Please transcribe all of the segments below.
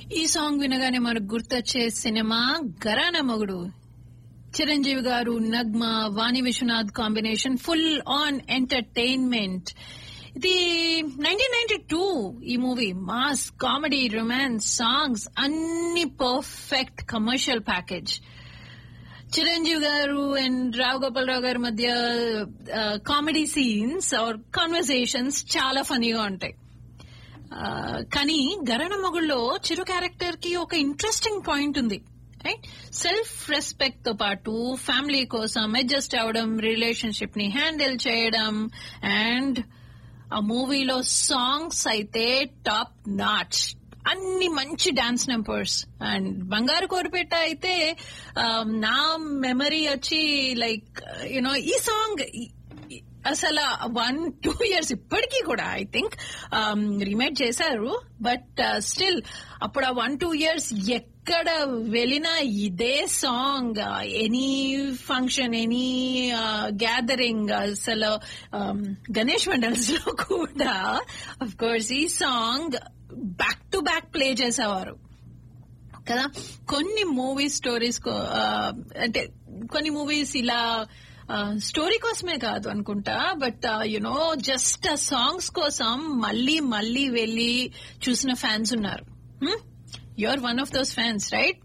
ఈ సాంగ్ వినగానే మనకు గుర్తొచ్చే cinema గరాన Mogudu Chiranjeevi garu Nagma Vani Viswanath combination full on entertainment ఇది నైన్టీన్ నైన్టీ టూ ఈ movie mass comedy romance songs అన్ని perfect commercial package Chiranjeevi garu and రావు గోపాలరావు గారి మధ్య కామెడీ సీన్స్ ఆర్ కాన్వర్సేషన్స్ చాలా ఫనీగా ఉంటాయి ఆ, కానీ గరణ మొగుళ్ళలో చిరు క్యారెక్టర్ కి ఒక ఇంట్రెస్టింగ్ పాయింట్ ఉంది రైట్ సెల్ఫ్ రెస్పెక్ట్ తో పాటు ఫ్యామిలీ కోసం అడ్జస్ట్ అవడం రిలేషన్షిప్ ని హ్యాండిల్ చేయడం అండ్ ఆ మూవీలో సాంగ్స్ అయితే టాప్ నాచ్ అన్ని మంచి డాన్స్ నెంబర్స్ అండ్ బంగారు కోరిపేట అయితే ఆ, నా మెమరీ వచ్చి లైక్ యునో ఈ సాంగ్ అసలు వన్ టూ ఇయర్స్ ఇప్పటికీ కూడా ఐ థింక్ రీమేక్ చేశారు బట్ స్టిల్ అప్పుడు ఆ వన్ టూ ఇయర్స్ ఎక్కడ వెళ్ళినా ఇదే song any function any gathering అసలు um, గణేష్ మండల్స్ లో కూడా అఫ్ కోర్స్ ఈ song back to back play చేసేవారు కదా కొన్ని మూవీ స్టోరీస్ అంటే కొన్ని మూవీస్ ఇలా స్టోరీ కోసమే కాదు అనుకుంటా బట్ యునో జస్ట్ ఆ సాంగ్స్ కోసం మళ్ళీ మళ్ళీ వెళ్ళి చూసిన ఫ్యాన్స్ ఉన్నారు you are one of those fans right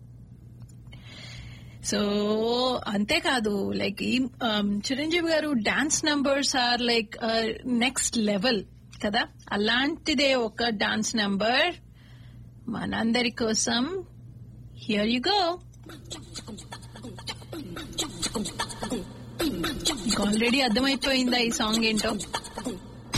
so అంతేకాదు లైక్ ఈ um, Chiranjeevi garu dance numbers are like next level కదా అలాంటిదే ఒక డాన్స్ నంబర్ మనందరి కోసం హియర్ యు గో ఆల్రెడీ అర్థమైపోయిందా ఈ సాంగ్ ఏంటో